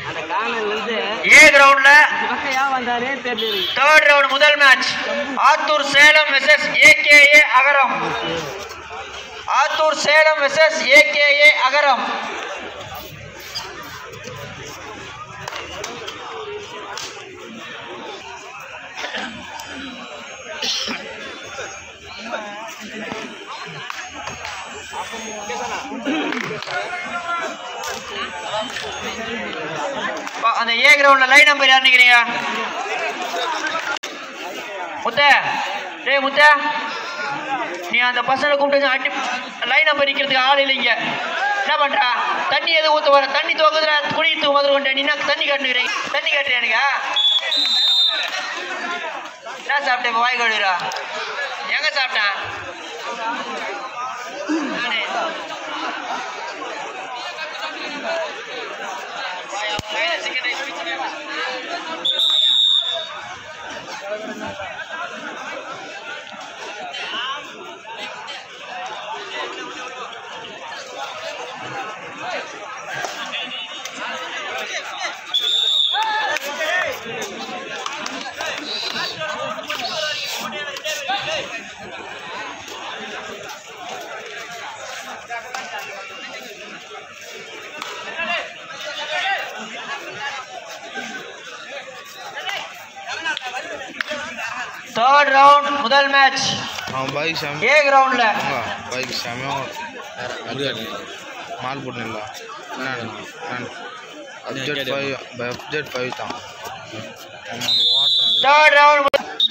அந்த காணல் இருந்து ஏ கிரவுண்ட்ல இந்த பக்கம் ஏன் வந்தாரே தெரியல தேர்ட் ரவுண்ட் முதல் match Attur Salem versus AKA Agaram Attur Salem versus AKA Agaram பா, அந்த ஏ கிரவுண்ட்ல லைன் நம்பர் யார் நிக்கிறீங்க முத்த டேய் முத்த நீ அந்த பசங்களை கூப்பிட்டு அட்டி லைன் நம்பர் நிக்கிறதுக்கு ஆள் இல்லைங்க என்ன பண்ற தண்ணி எது ஊத்த வர தண்ணி தோக்குதுல குடி தூ மாதிரி கொண்டு நீ என்ன தண்ணி காட்டுகிறீங்க தண்ணி காட்டுறியா எனக்கு என்ன சாப்பிட்டேன் இப்போ வாய் கழுவுறா எங்க சாப்பிட்டேன் நானே. வாயில சிக்கன் ரைஸ் வச்சுட்டேன். தேர்ட் ரவுண்ட் முதல் மேட்ச் அவன் பைக் சாமி ஏ கிரவுண்ட்ல பைக் சாமியும் மால் போட்டுல அப்ஜெட் ஃபைவ் அப்ஜெட் ஃபைவ் தான் அவன் ஓட்டுறான் தேர்ட் ரவுண்ட்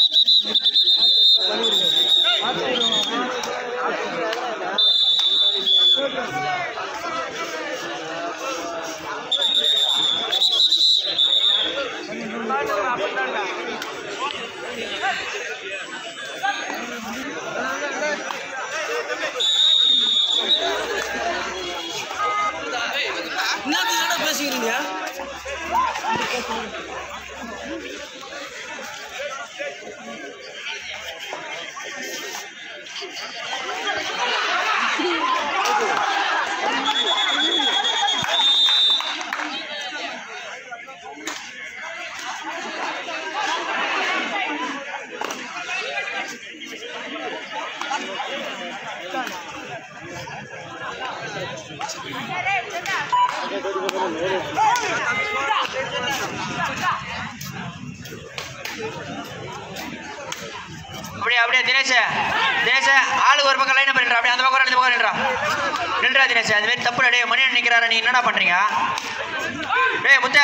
அப்படியே அப்படியே தினேஷ் தினேஷ் ஆளுக்கு ஒரு பக்கம் லைன் நம்பர் நின்றா அப்படியே அந்த பக்கம் ரெண்டு பக்கம் நின்றா நின்றா தினேஷ் அது மாதிரி தப்பு டேய் மணி நிற்கிறாரா நீ என்னடா பண்றீங்க டேய் முத்த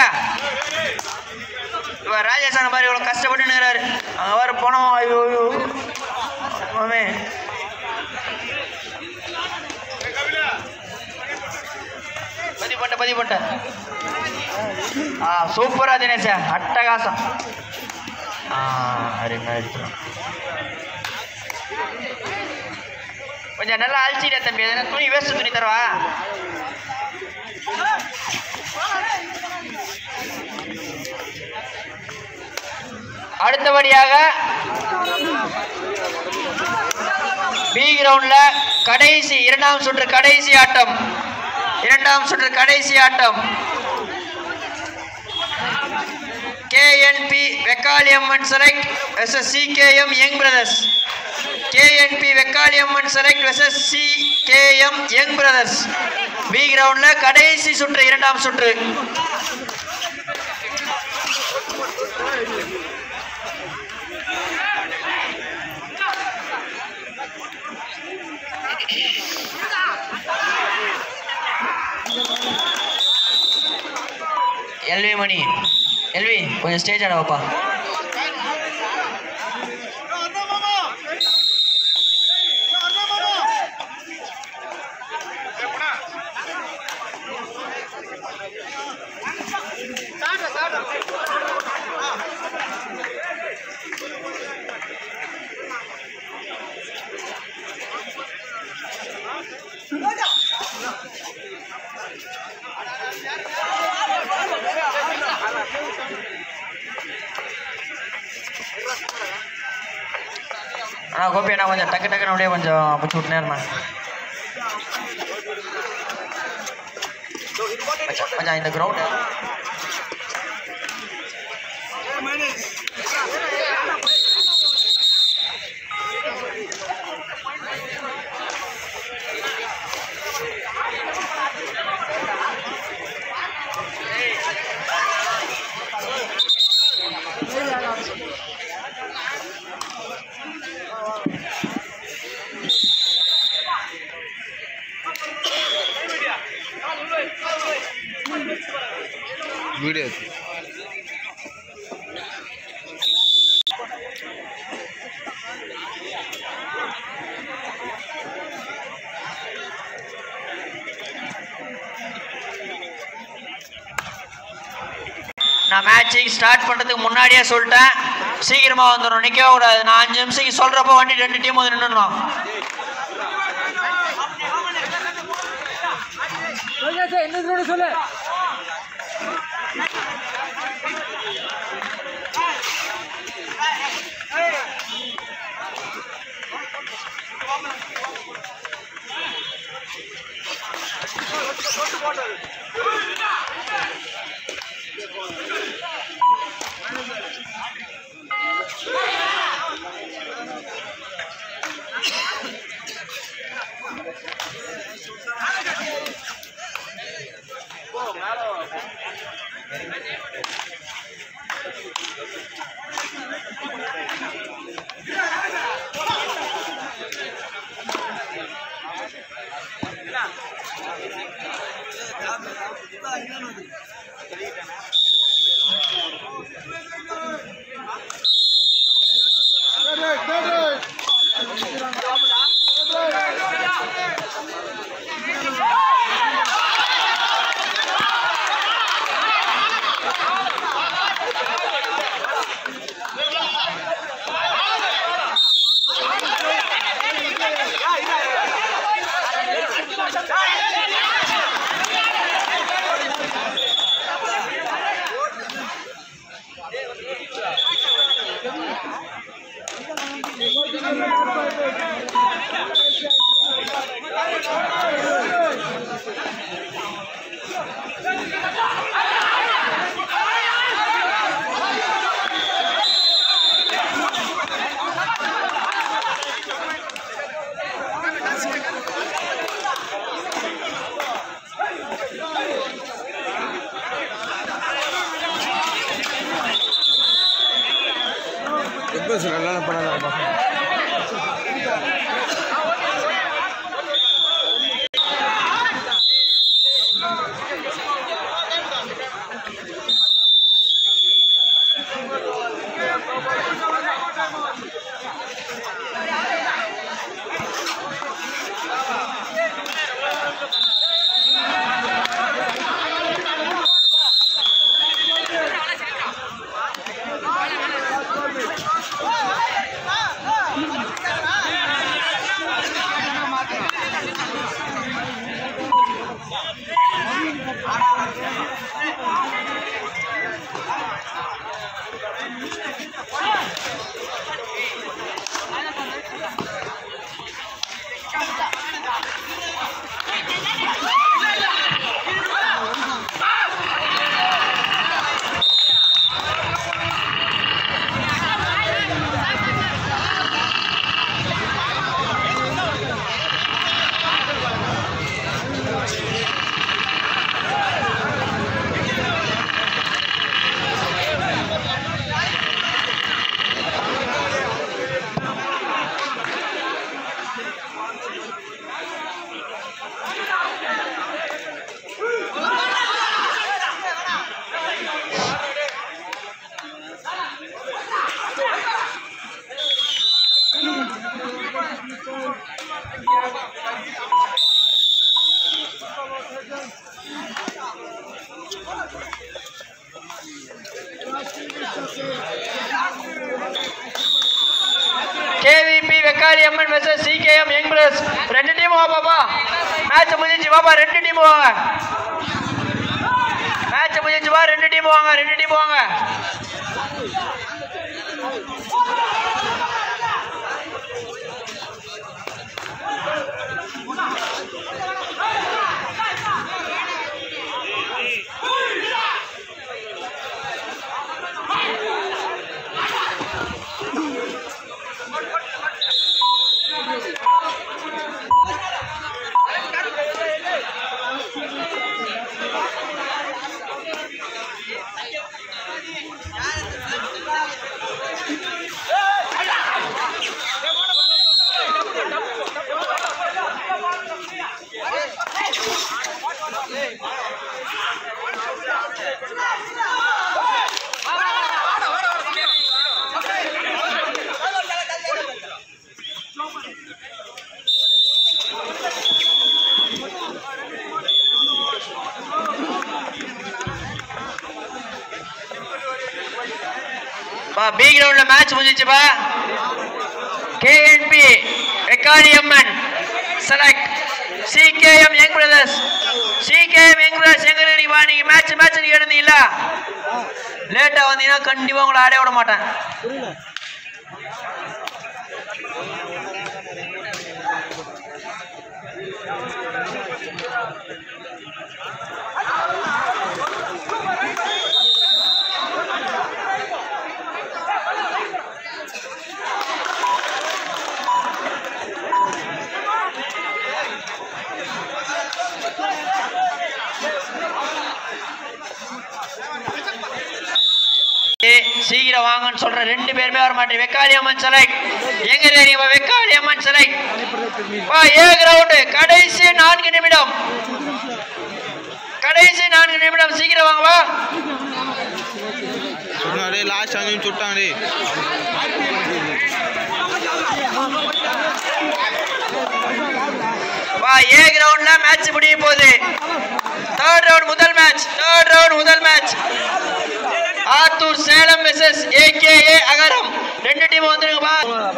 இவர் ராஜேஷ் அந்த மாதிரி இவ்வளோ கஷ்டப்பட்டு நிற்கிறாரு அங்கே வர போனோம் ஐயோ ஐயோ மாமே பதிவு பண்ண பதிவு பண்ண ஆ சூப்பரா தினேஷ் அட்டகாசம் ஆ அருமையா எடுத்துரும் கொஞ்சம் நல்லா அழிச்சிட்டே தம்பி எதனா துணி வேஸ்ட் துணி தரவா அடுத்தபடியாக பி கிரவுண்ட்ல கடைசி இரண்டாம் சுற்று கடைசி ஆட்டம் இரண்டாம் சுற்று கடைசி ஆட்டம் KNP Vekkaliamman select versus CKM young brothers KNP Vekkaliamman select versus CKM young brothers B கிரவுண்ட்ல கடைசி சுற்று இரண்டாம் சுற்று எல்வி மணி எல்வி கொஞ்சம் ஸ்டேஜ் ஆட வைப்பா அண்ணா கோபி அண்ணா கொஞ்சம் டக்கு டக்குன்னு அப்படியே கொஞ்சம் பிடிச்சி விட்டுனேருண்ணா மச்சான், மச்சான் இந்த கிரவுண்டு வீடியோ எடுத்து நான் மேட்சிங் ஸ்டார்ட் பண்ணுறதுக்கு முன்னாடியே சொல்லிட்டேன் சீக்கிரமா வந்துடும் நிற்கவே கூடாது நான் அஞ்சு நிமிஷத்துக்கு சொல்கிறப்போ வண்டி ரெண்டு டீம் வந்து நின்றுணும் எப்போ சார் நல்லா பண்ணலாம் KVP Vekkari Amman versus CKM young brothers ரெண்டு டீம் வா பாப்பா மேட்ச் முடிஞ்சிச்சு பாப்பா ரெண்டு டீம் வாங்க மேட்ச் முடிஞ்சிச்சு வா ரெண்டு டீம் வாங்க ரெண்டு டீம் வாங்க Hey! பா பி கிரவுண்ட்ல மேட்ச் முடிஞ்சிச்சுப்பா KNP Vekkari Amman select CKM young brothers CKM young brothers எங்க இருக்கீங்க வா நீங்க மேட்ச் மேட்ச் நீங்க எடுத்தீங்களா லேட்டா வந்தீங்கன்னா கண்டிப்பா உங்களை ஆடே விட மாட்டேன் ஏய், சீக்கிரம் வாங்கன்னு சொல்ற ரெண்டு பேருமே வர மாட்டேன் வெக்காளி அம்மன் செலக்ட் எங்க தெரியுமா வெக்காளி அம்மன் செலக்ட் வா ஏ கிரவுண்ட் கடைசி நான்கு நிமிடம் கடைசி நான்கு நிமிடம் சீக்கிரம் வாங்க வா சொன்னாடே லாஸ்ட் அஞ்சு நிமிஷம் சுட்டாங்கடே வா ஏ கிரவுண்ட்ல மேட்ச் முடிய போகுது தேர்ட் ரவுண்ட் முதல் மேட்ச் தேர்ட் ரவுண்ட் முதல் match Attur Salem versus AKA Agaram ரெண்டு டீம் வந்துருங்கப்பா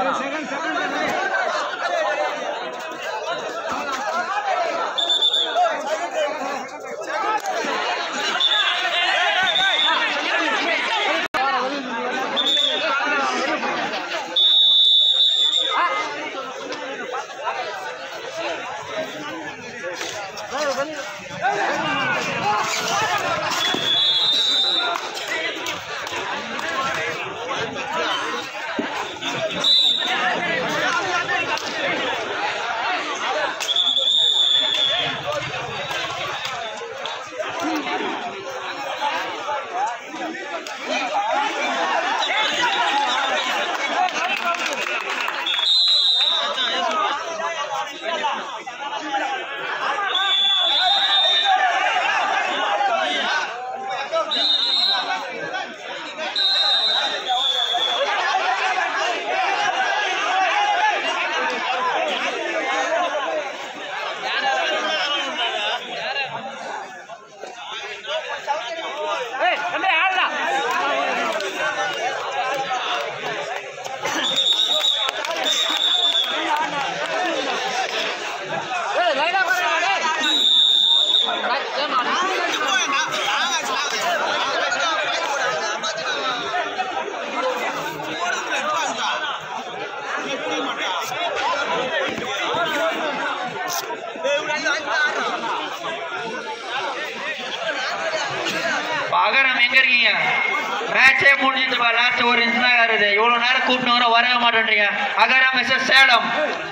அகரம் எங்க இருக்கீங்க மேட்சே முடிஞ்சிச்சுப்பா லாஸ்ட் ஒரு நிமிஷம் தான் வருது இவ்வளவு நேரம் கூப்பிட்டு வர வரவே மாட்டேன்றீங்க அகரம் மிஸ்ஸஸ் சேலம்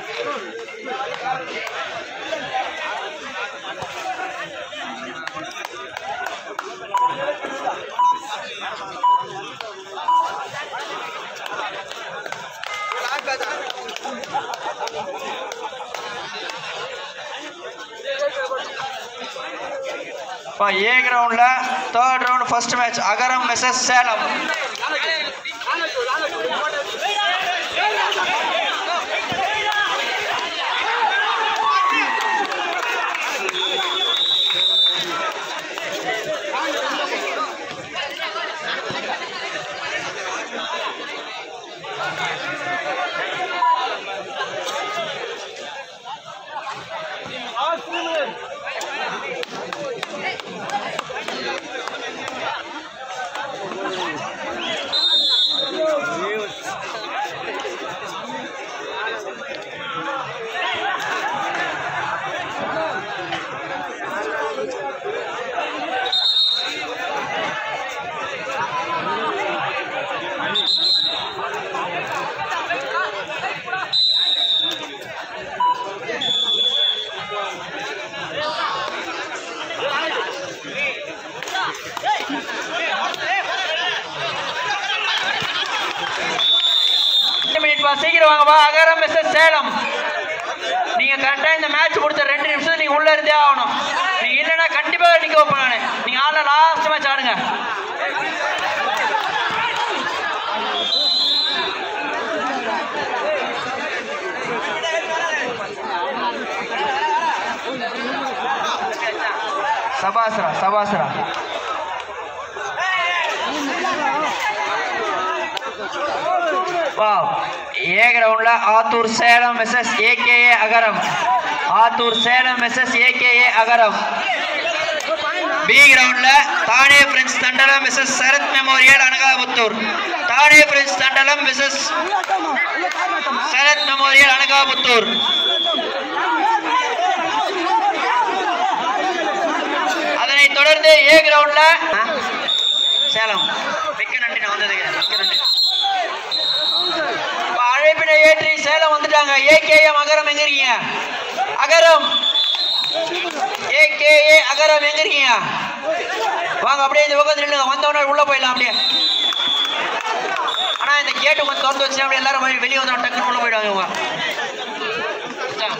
இப்போ ஏ கிரவுண்ட்ல third round first match Agaram versus Salem ரெண்டு மினிட் வா சீக்கிரம் வாங்க வா அகரம் மிஸ்ஸஸ் சேலம் நீங்க கரெக்டா இந்த மேட்ச் முடிச்ச ரெண்டு நிமிஷம் நீங்க உள்ள இருந்தே ஆகணும் நீங்க இல்லைன்னா கண்டிப்பா நிக்க வைப்பேன் நானு நீங்க ஆடல லாஸ்ட் மேட்ச் ஆடுங்க சபாஸ்ரா சபாஸ்ரா வா ஏ கிரவுண்ட்ல Attur Salem versus AKA Agaram Attur Salem versus AKA Agaram B கிரவுண்ட்ல Thane prince Thandalam versus Sarath memorial Anakaputhur Thane prince Thandalam versus Sarath memorial Anakaputhur அதனைத் தொடர்ந்து ஏ கிரவுண்ட்ல சேலம் மிக்க நன்றி நான் வந்ததுக்கு மிக்க நன்றி இப்ப அழைப்பினை ஏற்றி சேலம் வந்துட்டாங்க ஏகேஎம் அகரம் எங்க இருக்கீங்க அகரம் ஏகேஏ அகரம் எங்க இருக்கீங்க வாங்க அப்படியே இந்த பக்கம் நில்லுங்க வந்தவொடனே உள்ள போயிடலாம் அப்படியே ஆனா இந்த கேட்டு கொஞ்சம் திறந்து வச்சு அப்படியே எல்லாரும் வெளி- வெளியே வந்து டக்குன்னு உள்ள போயிடுவாங்க இவங்க இந்தா.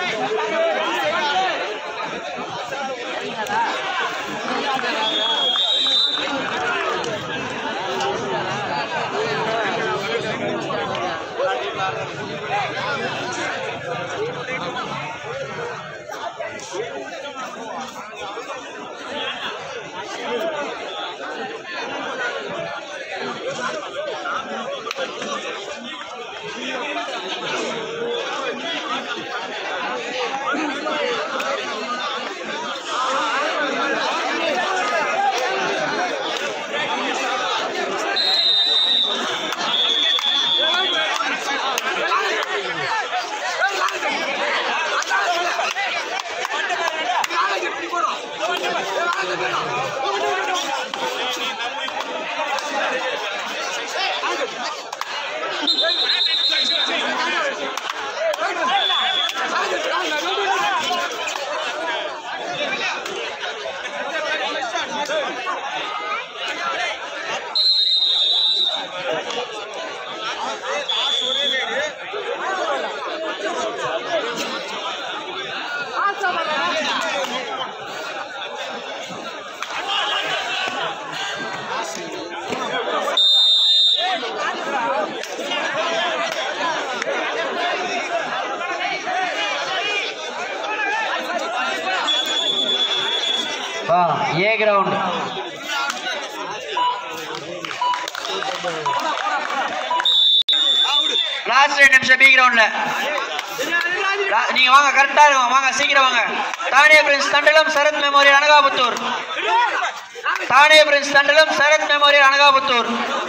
வா ஏ கிரவுண்ட் லாஸ்ட் ரெண்டு நிமிஷம் பி கிரவுண்ட்ல நீங்க வாங்க கரெக்டா இருக்கும் வாங்க சீக்கிரம் வாங்க Thane prince Thandalam Sarath memorial Anakaputhur Thane prince Thandalam Sarath memorial Anakaputhur